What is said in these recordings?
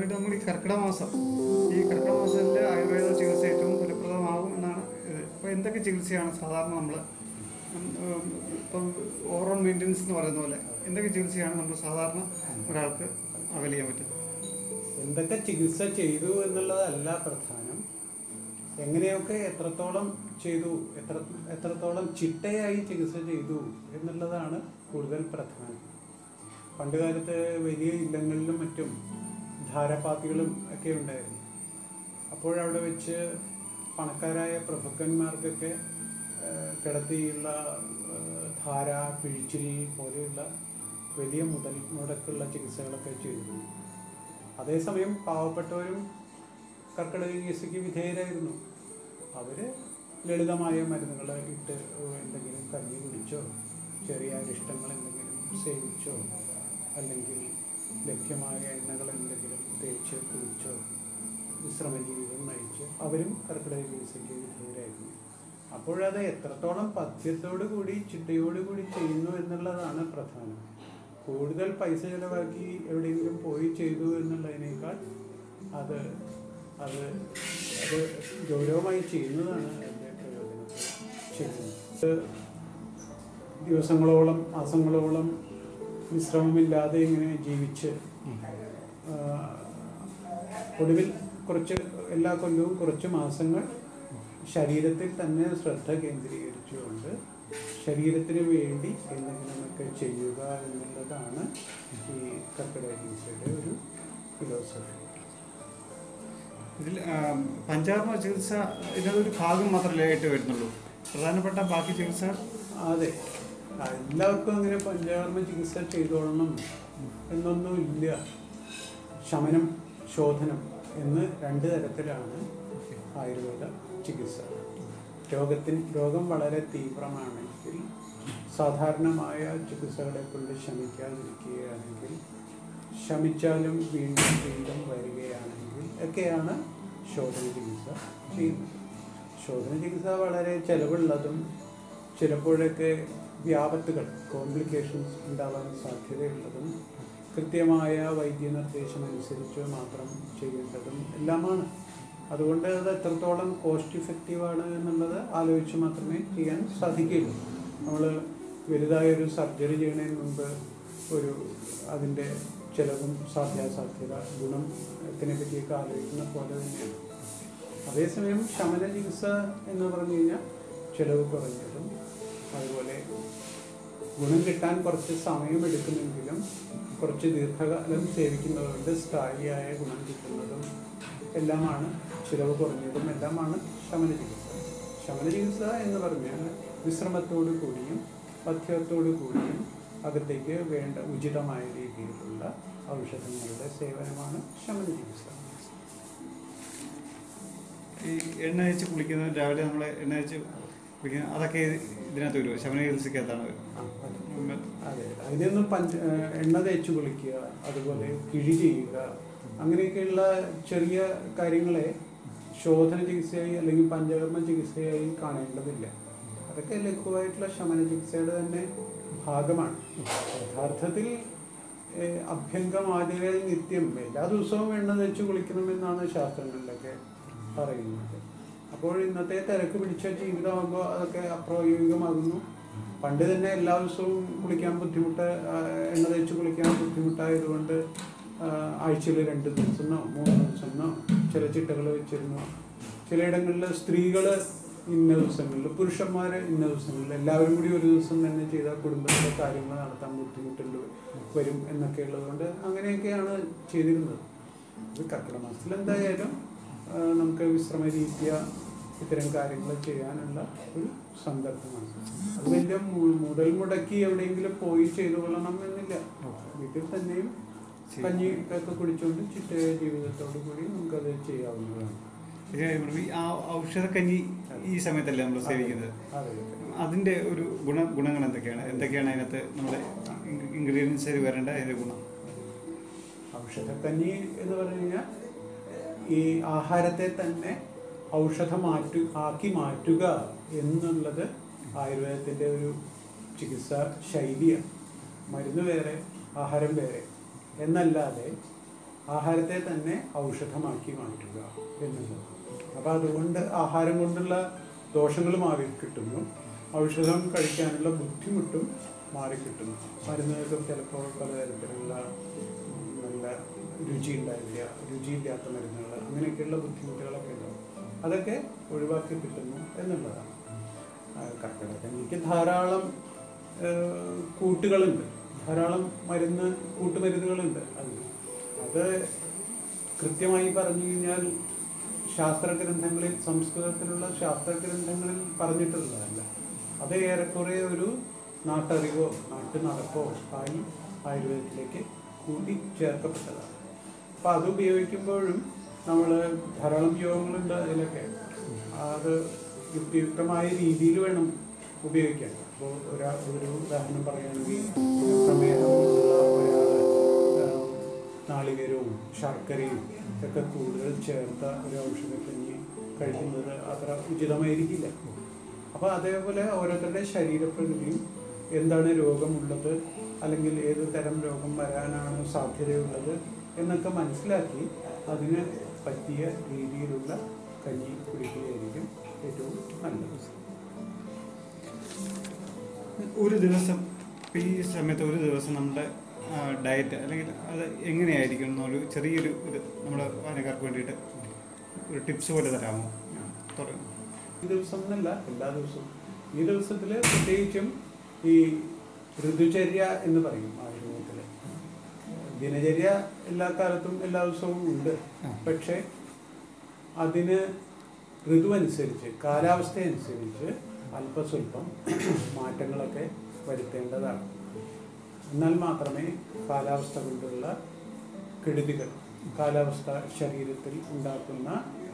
വീണ്ടും നമ്മൾ ഈ കർക്കിടക മാസം ഈ കർക്കിടക മാസത്തിലെ ആയുർവേദ ചികിത്സ ഏറ്റവും ഫലപ്രദമാകും എന്നാണ് ഇത് അപ്പോൾ എന്തൊക്കെ ചികിത്സയാണ് സാധാരണ നമ്മൾ ഇപ്പം ഓവറോൾ മെയിൻ്റനൻസ് എന്ന് പറയുന്ന പോലെ എന്തൊക്കെ ചികിത്സയാണ് നമ്മൾ സാധാരണ ഒരാൾക്ക് അവൈൽ ചെയ്യാൻ പറ്റും എന്തൊക്കെ ചികിത്സ ചെയ്തു എന്നുള്ളതല്ല പ്രധാനം എങ്ങനെയൊക്കെ എത്രത്തോളം ചെയ്തു എത്ര എത്രത്തോളം ചിട്ടയായി ചികിത്സ ചെയ്തു എന്നുള്ളതാണ് കൂടുതൽ പ്രധാനം പണ്ട് കാലത്ത് വലിയ ഇല്ലങ്ങളിലും മറ്റും ധാരാപാത്തികളും ഒക്കെ ഉണ്ടായിരുന്നു അപ്പോഴവിടെ വെച്ച് പണക്കാരായ പ്രഭുക്കന്മാർക്കൊക്കെ ആ, കിടത്തിയുള്ള ആ, ധാര പിഴിച്ചിൽ പോലെയുള്ള വലിയ മുതൽ മുടക്കുള്ള ചികിത്സകളൊക്കെ ചെയ്തിരുന്നു അതേസമയം പാവപ്പെട്ടവരും കർക്കിടക ചികിത്സയ്ക്ക് വിധേയരായിരുന്നു അവര് ലളിതമായ മരുന്നുകൾ ഇട്ട് എന്തെങ്കിലും കഞ്ഞി കുടിച്ചോ ചെറിയ അരിഷ്ടങ്ങൾ എന്തെങ്കിലും സേവിച്ചോ അല്ലെങ്കിൽ ലഭ്യമായ എണ്ണകൾ എന്തെങ്കിലും തേച്ച് കുളിച്ചോ വിശ്രമ ജീവിതം നയിച്ച് അവരും കർക്കിടക ചികിത്സയ്ക്ക് വിധേയരായിരുന്നു അപ്പോഴത് എത്രത്തോളം പഥ്യത്തോടു കൂടി ചിട്ടയോടു കൂടി ചെയ്യുന്നു എന്നുള്ളതാണ് പ്രധാനം കൂടുതൽ പൈസ ചിലവാക്കി എവിടെയെങ്കിലും പോയി ചെയ്തു എന്നുള്ളതിനേക്കാൾ അത് അത് അത് ഗൗരവമായി ചെയ്യുന്നതാണ് അതിൻ്റെ പ്രയോജനത്തിൽ ചെയ്യുന്നത് ഇത് ദിവസങ്ങളോളം മാസങ്ങളോളം വിശ്രമമില്ലാതെ ഇങ്ങനെ ജീവിച്ച് ആ, ഒടുവിൽ കുറച്ച് എല്ലാ കൊല്ലവും കുറച്ച് മാസങ്ങൾ ശരീരത്തിൽ തന്നെ ശ്രദ്ധ കേന്ദ്രീകരിച്ചുകൊണ്ട് ശരീരത്തിന് വേണ്ടി എന്തെങ്കിലുമൊക്കെ ചെയ്യുക എന്നുള്ളതാണ് ഈ കർക്കിടക ചികിത്സയുടെ ഒരു ഫിലോസഫി ഇതിൽ ആ, പഞ്ചകർമ്മ ചികിത്സ ഇതിനൊരു ഭാഗം മാത്രമല്ലേ ആയിട്ട് വരുന്നുള്ളൂ പ്രധാനപ്പെട്ട ബാക്കി ചികിത്സ അതെ ആ, എല്ലാവർക്കും അങ്ങനെ പഞ്ചകർമ്മ ചികിത്സ ചെയ്തോളണം എന്നൊന്നും ഇല്ല ശമനം ശോധനം എന്ന് രണ്ട് തരത്തിലാണ് ആയുർവേദ ചികിത്സ രോഗത്തിന് രോഗം വളരെ തീവ്രമാണെങ്കിൽ സാധാരണമായ ചികിത്സകളെ കൊണ്ട് ശമിക്കാതിരിക്കുകയാണെങ്കിൽ ശമിച്ചാലും വീണ്ടും വീണ്ടും വരികയാണെങ്കിൽ ഒക്കെയാണ് ശോധന ചികിത്സ ചെയ്യുന്നത് ശോധന ചികിത്സ വളരെ ചെലവുള്ളതും ചിലപ്പോഴൊക്കെ വ്യാപത്തുകൾ കോംപ്ലിക്കേഷൻസ് ഉണ്ടാവാൻ സാധ്യതയുള്ളതും കൃത്യമായ വൈദ്യനിർദ്ദേശം അനുസരിച്ച് മാത്രം ചെയ്യേണ്ടതും എല്ലാമാണ് അതുകൊണ്ട് അത് എത്രത്തോളം കോസ്റ്റ് ഇഫക്റ്റീവാണ് എന്നുള്ളത് ആലോചിച്ച് മാത്രമേ ചെയ്യാൻ സാധിക്കുകയുള്ളൂ നമ്മൾ വലുതായൊരു സർജറി ചെയ്യുന്നതിന് മുമ്പ് ഒരു അതിൻ്റെ ചിലവും സാധ്യാസാധ്യത ഗുണത്തിനെ പറ്റിയൊക്കെ ആലോചിക്കുന്ന പോലെ തന്നെയാണ് അതേസമയം ശമന ചികിത്സ എന്ന് പറഞ്ഞു കഴിഞ്ഞാൽ ചിലവ് കുറഞ്ഞതും അതുപോലെ ഗുണം കിട്ടാൻ കുറച്ച് സമയമെടുക്കുമെങ്കിലും കുറച്ച് ദീർഘകാലം സേവിക്കുന്നതുകൊണ്ട് സ്ഥായിയായ ഗുണം കിട്ടുന്നതും എല്ലാമാണ് ചിലവ് കുറഞ്ഞതും എല്ലാമാണ് ശമന ചികിത്സ ശമന ചികിത്സ എന്ന് പറഞ്ഞാൽ വിശ്രമത്തോടു കൂടിയും പഥ്യത്തോടു കൂടിയും അകത്തേക്ക് വേണ്ട ഉചിതമായ രീതിയിലുള്ള ഔഷധങ്ങളുടെ സേവനമാണ് ശമന ചികിത്സ ഈ എണ്ണ വെച്ച് കുളിക്കുന്നത് രാവിലെ നമ്മൾ എണ്ണ വെച്ച് കുളിക്കുന്നത് അതൊക്കെ ഇതിനകത്ത് വരുമോ ശമന ചികിത്സക്കകത്താണ് ആ, അതെ. വരുന്നത് അതെ അതിനൊന്നും പഞ്ച ഏഹ് എണ്ണ തേച്ച് കുളിക്കുക അതുപോലെ കിഴി ചെയ്യുക അങ്ങനെയൊക്കെയുള്ള ചെറിയ കാര്യങ്ങളെ ശോധന ചികിത്സയായി അല്ലെങ്കിൽ പഞ്ചകർമ്മ ചികിത്സയായി കാണേണ്ടതില്ല അതൊക്കെ ലഘുവായിട്ടുള്ള ശമന ചികിത്സയുടെ തന്നെ ഭാഗമാണ് യഥാർത്ഥത്തിൽ ഏഹ് അഭ്യംഗമാതിരെ നിത്യം എല്ലാ ദിവസവും എണ്ണ തേച്ച് കുളിക്കണമെന്നാണ് ശാസ്ത്രങ്ങളിലൊക്കെ പറയുന്നത് അപ്പോൾ ഇന്നത്തെ തിരക്ക് പിടിച്ച ജീവിതമാകുമ്പോൾ അതൊക്കെ അപ്രായോഗികമാകുന്നു പണ്ട് തന്നെ എല്ലാ ദിവസവും കുളിക്കാൻ ബുദ്ധിമുട്ട് ആ, എണ്ണ തേച്ച് കുളിക്കാൻ ബുദ്ധിമുട്ടായതുകൊണ്ട് ആഴ്ചയിൽ രണ്ട് ദിവസമോ മൂന്ന് ദിവസമോ ചില ചിട്ടകൾ വെച്ചിരുന്നു ചിലയിടങ്ങളിൽ സ്ത്രീകൾ ഇന്ന ദിവസങ്ങളിൽ പുരുഷന്മാർ ഇന്ന ദിവസങ്ങളിൽ എല്ലാവരും കൂടി ഒരു ദിവസം തന്നെ ചെയ്താൽ കുടുംബത്തിലെ കാര്യങ്ങൾ നടത്താൻ ബുദ്ധിമുട്ടുണ്ട് വരും എന്നൊക്കെ ഉള്ളതുകൊണ്ട് അങ്ങനെയൊക്കെയാണ് ചെയ്തിരുന്നത് ഇത് കർക്കിടക മാസത്തിൽ എന്തായാലും ആ, നമുക്ക് വിശ്രമ രീതിയ ഇത്തരം കാര്യങ്ങൾ ചെയ്യാനുള്ള ഒരു സന്ദർഭമാണ് അത് വലിയ മു- മുതൽ മുടക്കി എവിടെയെങ്കിലും പോയി ചെയ്തു കൊള്ളണം എന്നില്ല വീട്ടിൽ തന്നെയും കഞ്ഞി ഒക്കെ കുടിച്ചുകൊണ്ട് ചിട്ടയ ജീവിതത്തോടു കൂടി നമുക്കത് ചെയ്യാവുന്നതാണ് ഇത് ഈ ആ ഔഷധക്കഞ്ഞി ഈ സമയത്തല്ലേ നമ്മൾ സേവിക്കുന്നത് അതെ അതിൻ്റെ ഒരു ഗുണ ഗുണങ്ങൾ എന്തൊക്കെയാണ് എന്തൊക്കെയാണ് അതിനകത്ത് നമ്മുടെ ഇൻഗ്രീഡിയൻസിൽ വരേണ്ട അതിൻ്റെ ഗുണം ഔഷധക്കഞ്ഞി എന്ന് പറഞ്ഞു കഴിഞ്ഞാൽ ഈ ആഹാരത്തെ തന്നെ ഔഷധം മാറ്റു ആക്കി മാറ്റുക എന്നുള്ളത് ആയുർവേദത്തിൻ്റെ ഒരു ചികിത്സാ ശൈലിയാണ് മരുന്ന് വേറെ ആഹാരം വേറെ എന്നല്ലാതെ ആഹാരത്തെ തന്നെ ഔഷധമാക്കി മാറ്റുക എന്നുള്ളത് അപ്പോൾ അതുകൊണ്ട് ആഹാരം കൊണ്ടുള്ള ദോഷങ്ങൾ മാറി കിട്ടുന്നു ഔഷധം കഴിക്കാനുള്ള ബുദ്ധിമുട്ടും മാറിക്കിട്ടുന്നു മരുന്നുകൾക്ക് ചിലപ്പോൾ പലതരത്തിലുള്ള ഉം, നല്ല രുചി ഉണ്ടാവില്ല രുചിയില്ലാത്ത മരുന്നുകൾ അങ്ങനെയൊക്കെയുള്ള ബുദ്ധിമുട്ടുകളൊക്കെ ഉണ്ടാവും അതൊക്കെ ഒഴിവാക്കി കിട്ടുന്നു എന്നുള്ളതാണ് ആ, കർക്കിടകക്കഞ്ഞിക്ക് ധാരാളം ഏഹ്, കൂട്ടുകളുണ്ട് ധാരാളം മരുന്ന് കൂട്ടുമരുന്നുകളുണ്ട് അത് അത് കൃത്യമായി പറഞ്ഞു കഴിഞ്ഞാൽ ശാസ്ത്രഗ്രന്ഥങ്ങളിൽ സംസ്കൃതത്തിലുള്ള ശാസ്ത്രഗ്രന്ഥങ്ങളിൽ പറഞ്ഞിട്ടുള്ളതല്ല അത് ഏറെക്കുറെ ഒരു നാട്ടറിവോ നാട്ടു നടപ്പോ ആയി ആയുർവേദത്തിലേക്ക് കൂടി ചേർക്കപ്പെട്ടതാണ് അപ്പം അത് ഉപയോഗിക്കുമ്പോഴും നമ്മൾ ധാരാളം യോഗങ്ങളുണ്ട് അതിലൊക്കെ അത് യുക്തിയുക്തമായ രീതിയിൽ വേണം ഉപയോഗിക്കാൻ അപ്പോൾ ഒരാ ഒരു ഉദാഹരണം പറയുകയാണെങ്കിൽ പ്രമേഹമുള്ള ഒരാൾ നാളികേരവും ശർക്കരയും ഒക്കെ കൂടുതൽ ചേർത്ത ഒരു ഔഷധക്കഞ്ഞി കഴിക്കുന്നത് അത്ര ഉചിതമായിരിക്കില്ല അപ്പോൾ അതേപോലെ ഓരോരുത്തരുടെ ശരീരപ്രകൃതിയും എന്താണ് രോഗമുള്ളത് അല്ലെങ്കിൽ ഏത് തരം രോഗം വരാനാണ് സാധ്യതയുള്ളത് എന്നൊക്കെ മനസ്സിലാക്കി അതിന് പറ്റിയ രീതിയിലുള്ള കഞ്ഞി കുടിക്കുകയായിരിക്കും ഏറ്റവും നല്ലത് ഒരു ദിവസം ഇപ്പം ഈ സമയത്ത് ഒരു ദിവസം നമ്മുടെ ഡയറ്റ് അല്ലെങ്കിൽ അത് എങ്ങനെയായിരിക്കും എന്നൊരു ചെറിയൊരു ഇത് നമ്മുടെ വായനക്കാർക്ക് വേണ്ടിയിട്ട് ഒരു ടിപ്സ് പോലെ തരാമോ തുടങ്ങും ഈ ദിവസം എന്നല്ല എല്ലാ ദിവസവും ഈ ദിവസത്തിൽ പ്രത്യേകിച്ചും ഈ ഋതുചര്യ എന്ന് പറയും ആയുർവേദത്തിൽ ദിനചര്യ എല്ലാ കാലത്തും എല്ലാ ദിവസവും ഉണ്ട് ആ. പക്ഷേ അതിന് ഋതു അനുസരിച്ച് കാലാവസ്ഥ അനുസരിച്ച് അല്പസ്വല്പം മാറ്റങ്ങളൊക്കെ വരുത്തേണ്ടതാണ് എന്നാൽ മാത്രമേ കാലാവസ്ഥ കൊണ്ടുള്ള കെടുതികൾ കാലാവസ്ഥ ശരീരത്തിൽ ഉണ്ടാക്കുന്ന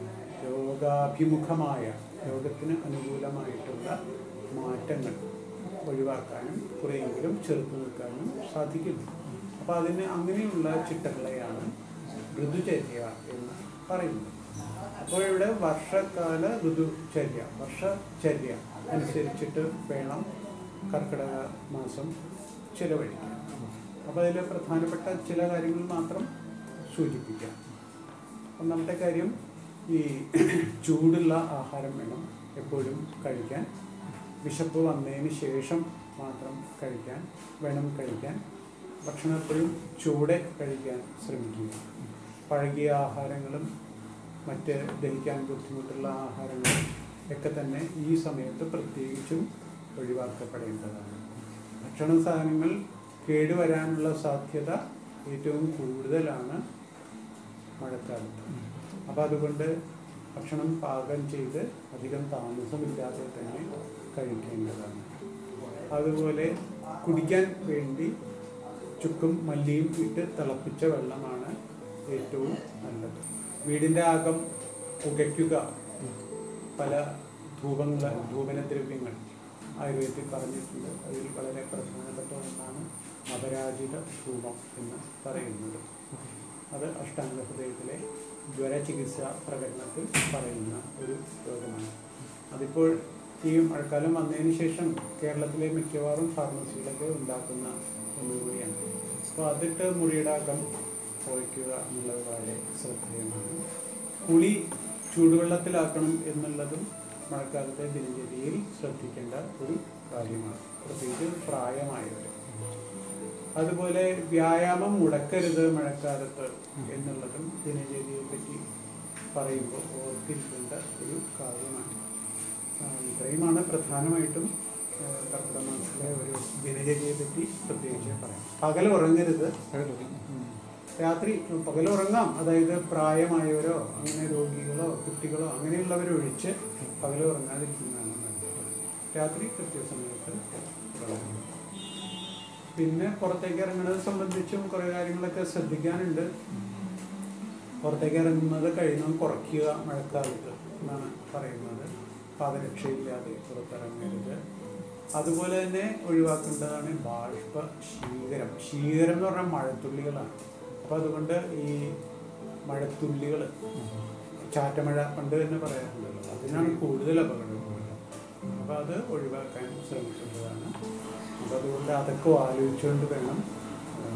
രോഗാഭിമുഖമായ രോഗത്തിന് അനുകൂലമായിട്ടുള്ള മാറ്റങ്ങൾ ഒഴിവാക്കാനും കുറെയെങ്കിലും ചെറുത്തു നിൽക്കാനും സാധിക്കുന്നു അപ്പോൾ അതിന് അങ്ങനെയുള്ള ചിട്ടകളെയാണ് ഋതുചര്യ എന്ന് പറയുന്നത് അപ്പോൾ ഇവിടെ വർഷകാല ഋതുചര്യ വർഷചര്യ അനുസരിച്ചിട്ട് വേണം കർക്കിടക മാസം ചിലവഴിക്കാൻ അപ്പോൾ അതിൽ പ്രധാനപ്പെട്ട ചില കാര്യങ്ങൾ മാത്രം സൂചിപ്പിക്കാം ഒന്നാമത്തെ കാര്യം ഈ ചൂടുള്ള ആഹാരം വേണം എപ്പോഴും കഴിക്കാൻ വിശപ്പ് വന്നതിന് ശേഷം മാത്രം കഴിക്കാൻ വേണം കഴിക്കാൻ ഭക്ഷണം എപ്പോഴും ചൂടെ കഴിക്കാൻ ശ്രമിക്കുക പഴകിയ ആഹാരങ്ങളും മറ്റ് ദഹിക്കാൻ ബുദ്ധിമുട്ടുള്ള ആഹാരങ്ങളും ഒക്കെ തന്നെ ഈ സമയത്ത് പ്രത്യേകിച്ചും ഒഴിവാക്കപ്പെടേണ്ടതാണ് ഭക്ഷണ സാധനങ്ങൾ കേടുവരാനുള്ള സാധ്യത ഏറ്റവും കൂടുതലാണ് മഴക്കാലത്ത് അപ്പോൾ അതുകൊണ്ട് ഭക്ഷണം പാകം ചെയ്ത് അധികം താമസമില്ലാതെ തന്നെ കഴിക്കേണ്ടതാണ് അതുപോലെ കുടിക്കാൻ വേണ്ടി ചുക്കും മല്ലിയും ഇട്ട് തിളപ്പിച്ച വെള്ളമാണ് ഏറ്റവും നല്ലത് വീടിൻ്റെ അകം പുകയ്ക്കുക പല ധൂപങ്ങൾ ധൂപനദ്രവ്യങ്ങൾ ആയുർവേദത്തിൽ പറഞ്ഞിട്ടുണ്ട് അതിൽ വളരെ പ്രധാനപ്പെട്ട ഒന്നാണ് അപരാജിത ധൂപം എന്ന് പറയുന്നത് അത് അഷ്ടാംഗ ഹൃദയത്തിലെ ജ്വര ചികിത്സ പ്രകടനത്തിൽ പറയുന്ന ഒരു രോഗമാണ് അതിപ്പോൾ ഈ മഴക്കാലം വന്നതിന് ശേഷം കേരളത്തിലെ മിക്കവാറും ഫാർമസികളൊക്കെ ഉണ്ടാക്കുന്ന ഒന്നുകൂടിയാണ് അപ്പോൾ അതിട്ട് മുറിയുടെ അകം പുകയ്ക്കുക എന്നുള്ളത് വളരെ ശ്രദ്ധേയമാണ് കുളി ചൂടുവെള്ളത്തിലാക്കണം എന്നുള്ളതും മഴക്കാലത്തെ ദിനചര്യയിൽ ശ്രദ്ധിക്കേണ്ട ഒരു കാര്യമാണ് പ്രത്യേകിച്ച് പ്രായമായവർ അതുപോലെ വ്യായാമം മുടക്കരുത് മഴക്കാലത്ത് എന്നുള്ളതും ദിനചര്യയെ പറ്റി പറയുമ്പോൾ ഓർത്തിരിക്കേണ്ട ഒരു കാര്യമാണ് ആ, ഇത്രയുമാണ് പ്രധാനമായിട്ടും ആ, കർക്കിടക മാസത്തിലെ ഒരു ദിനചര്യയെ പറ്റി പ്രത്യേകിച്ച് പറയാം പകൽ ഉറങ്ങരുത് രാത്രി പകൽ ഉറങ്ങാം അതായത് പ്രായമായവരോ അങ്ങനെ രോഗികളോ കുട്ടികളോ അങ്ങനെയുള്ളവരെ ഒഴിച്ച് പകൽ ഉറങ്ങാതിരിക്കുന്നതാണ് നല്ലത് രാത്രി കൃത്യസമയത്ത് ഉറങ്ങുക പിന്നെ പുറത്തേക്ക് ഇറങ്ങുന്നത് സംബന്ധിച്ചും കുറേ കാര്യങ്ങളൊക്കെ ശ്രദ്ധിക്കാനുണ്ട് പുറത്തേക്ക് ഇറങ്ങുന്നത് കഴിയുന്നതും കുറയ്ക്കുക മഴക്കാലത്ത് എന്നാണ് പറയുന്നത് പാദരക്ഷയില്ലാതെ പുറത്തിറങ്ങരുത് അതുപോലെ തന്നെ ഒഴിവാക്കേണ്ടതാണ് ബാഷ്പ ശീകരം ശീകരം എന്ന് പറഞ്ഞാൽ മഴത്തുള്ളികളാണ് അപ്പോൾ അതുകൊണ്ട് ഈ മഴത്തുള്ളികൾ ചാറ്റമഴ പണ്ട് തന്നെ പറയാറുണ്ടല്ലോ അതിനാണ് കൂടുതൽ അപകടം അപ്പോൾ അത് ഒഴിവാക്കാൻ ശ്രമിക്കേണ്ടതാണ് അപ്പോൾ അതുകൊണ്ട് അതൊക്കെ ആലോചിച്ചുകൊണ്ട് വേണം ആ,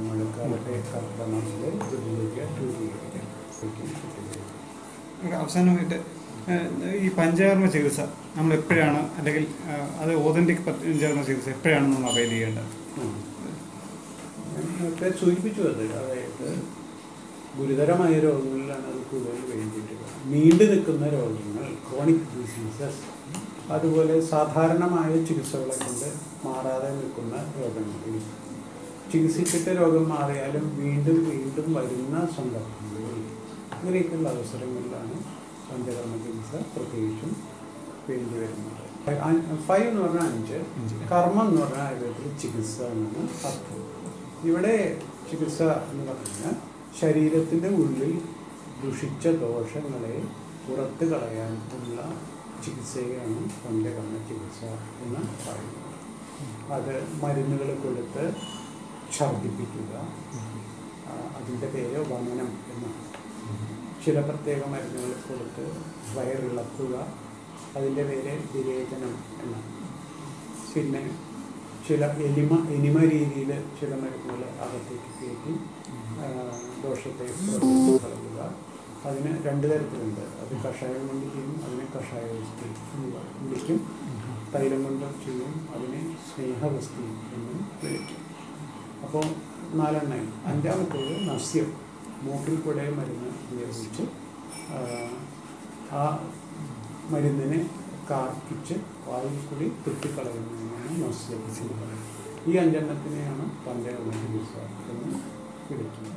മഴക്കാലത്തെ കർക്കിടക മാസത്തിലെ ദ്വിതീയ തൂതീയ അവസാനമായിട്ട് ഏഹ്, ഈ പഞ്ചകർമ്മ ചികിത്സ നമ്മൾ എപ്പോഴാണ് അല്ലെങ്കിൽ ഏഹ്, അത് ഓതന്റിക് പഞ്ചകർമ്മ ചികിത്സ എപ്പോഴാണ് നമ്മൾ അവൈൽ ചെയ്യേണ്ടത് ഞാൻ നേരത്തെ സൂചിപ്പിച്ചു അത് അതായത് ഗുരുതരമായ രോഗങ്ങളിലാണ് അത് കൂടുതൽ വേണ്ടിയിട്ടുള്ളത് നീണ്ടു നിൽക്കുന്ന രോഗങ്ങൾ ക്രോണിക് ഡിസീസസ് അതുപോലെ സാധാരണമായ ചികിത്സകളെ കൊണ്ട് മാറാതെ നിൽക്കുന്ന രോഗങ്ങൾ ചികിത്സിച്ചിട്ട് രോഗം മാറിയാലും വീണ്ടും വീണ്ടും വരുന്ന സന്ദർഭങ്ങളിൽ അങ്ങനെയൊക്കെയുള്ള അവസരങ്ങളിലാണ് പഞ്ചകർമ്മ ചികിത്സ പ്രത്യേകിച്ചും വേണ്ടി വരുന്നത് ഫൈവ് എന്ന് പറഞ്ഞാൽ അഞ്ച് അഞ്ച്. കർമ്മം എന്ന് പറഞ്ഞാൽ ആയുർവേദത്തിൽ ചികിത്സ എന്നാണ് അർത്ഥം ഇവിടെ ചികിത്സ എന്ന് പറഞ്ഞാൽ ശരീരത്തിൻ്റെ ഉള്ളിൽ ദുഷിച്ച ദോഷങ്ങളെ പുറത്ത് കളയാൻ ഉള്ള ചികിത്സയാണ് പഞ്ചകർമ്മ ചികിത്സ എന്ന് പറയുന്നത് അത് മരുന്നുകൾ കൊടുത്ത് ഛർദ്ദിപ്പിക്കുക ആ, അതിൻ്റെ പേര് വമനം എന്നാണ് ചില പ്രത്യേക മരുന്നുകൾ കൊടുത്ത് വയറിളക്കുക അതിൻ്റെ പേര് വിവേചനം എന്നാണ് പിന്നെ ചില എലിമ എനിമ രീതിയിൽ ചില മരുന്നുകൾ അകത്തേക്ക് കയറ്റി ആ, ദോഷത്തെ പുറത്തേക്ക് കളയുക അതിന് രണ്ട് തരത്തിലുണ്ട് അത് കഷായം കൊണ്ട് ചെയ്യും അതിനെ കഷായവസ്തി എന്ന് പറയും. വിളിക്കും തൈലം കൊണ്ട് ചെയ്യും അതിനെ സ്നേഹവസ്തി എന്ന് വിളിക്കും അപ്പോൾ നാലെണ്ണയും അഞ്ചാമത്തേത് നസ്യം മൂക്കിൽ കൂടെ മരുന്ന് ഉപയോഗിച്ച് ആ, ആ മരുന്നിനെ കാർക്കിച്ച് വായിൽ കൂടി തുപ്പിക്കളയുന്നതിനാണ് നസ്യം എന്ന് പറയുന്നത് ഈ അഞ്ചെണ്ണത്തിനെയാണ് പഞ്ചകർമ്മ ചികിത്സ എന്ന് വിളിക്കുന്നത്